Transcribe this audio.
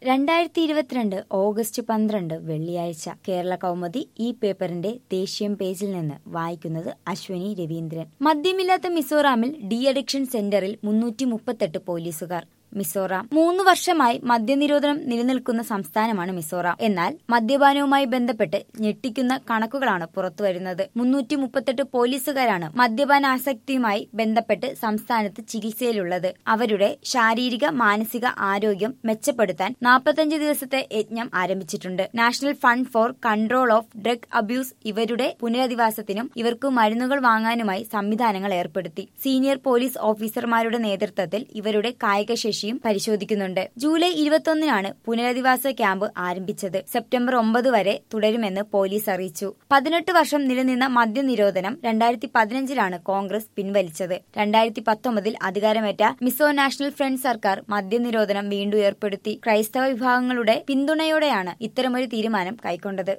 രണ്ടായിരത്തി ഇരുപത്തിരണ്ട് ഓഗസ്റ്റ് പന്ത്രണ്ട് വെള്ളിയാഴ്ച കേരള കൗമുദി ഈ പേപ്പറിന്റെ ദേശീയം പേജിൽ നിന്ന് വായിക്കുന്നത് അശ്വനി രവീന്ദ്രൻ മദ്യമില്ലാത്ത മിസോറാമിൽ ഡി അഡിക്ഷൻ സെന്ററിൽ മുന്നൂറ്റി മുപ്പത്തെട്ട് പോലീസുകാർ മിസോറാം മൂന്ന് വർഷമായി മദ്യനിരോധനം നിലനിൽക്കുന്ന സംസ്ഥാനമാണ് മിസോറാം എന്നാൽ മദ്യപാനവുമായി ബന്ധപ്പെട്ട് ഞെട്ടിക്കുന്ന കണക്കുകളാണ് പുറത്തുവരുന്നത് മുന്നൂറ്റി മുപ്പത്തെട്ട് പോലീസുകാരാണ് മദ്യപാനാസക്തിയുമായി ബന്ധപ്പെട്ട് സംസ്ഥാനത്ത് ചികിത്സയിലുള്ളത് അവരുടെ ശാരീരിക മാനസിക ആരോഗ്യം മെച്ചപ്പെടുത്താൻ നാൽപ്പത്തഞ്ച് ദിവസത്തെ യജ്ഞം ആരംഭിച്ചിട്ടുണ്ട് national fund for control of drug abuse ഇവരുടെ പുനരധിവാസത്തിനും ഇവർക്ക് മരുന്നുകൾ വാങ്ങാനുമായി സംവിധാനങ്ങൾ ഏർപ്പെടുത്തി സീനിയർ പോലീസ് ഓഫീസർമാരുടെ നേതൃത്വത്തിൽ ഇവരുടെ കായികശേഷി ശേഷിയും പരിശോധിക്കുന്നുണ്ട് ജൂലൈ ഇരുപത്തൊന്നിനാണ് പുനരധിവാസ ക്യാമ്പ് ആരംഭിച്ചത് സെപ്റ്റംബർ ഒമ്പത് വരെ തുടരുമെന്ന് പോലീസ് അറിയിച്ചു പതിനെട്ട് വർഷം നിലനിന്ന മദ്യനിരോധനം രണ്ടായിരത്തി പതിനഞ്ചിലാണ് കോൺഗ്രസ് പിൻവലിച്ചത് രണ്ടായിരത്തി പത്തൊമ്പതിൽ അധികാരമേറ്റ മിസോ നാഷണൽ ഫ്രണ്ട് സർക്കാർ മദ്യനിരോധനം വീണ്ടും ഏർപ്പെടുത്തി ക്രൈസ്തവ വിഭാഗങ്ങളുടെ പിന്തുണയോടെയാണ് ഇത്തരമൊരു തീരുമാനം കൈക്കൊണ്ടത്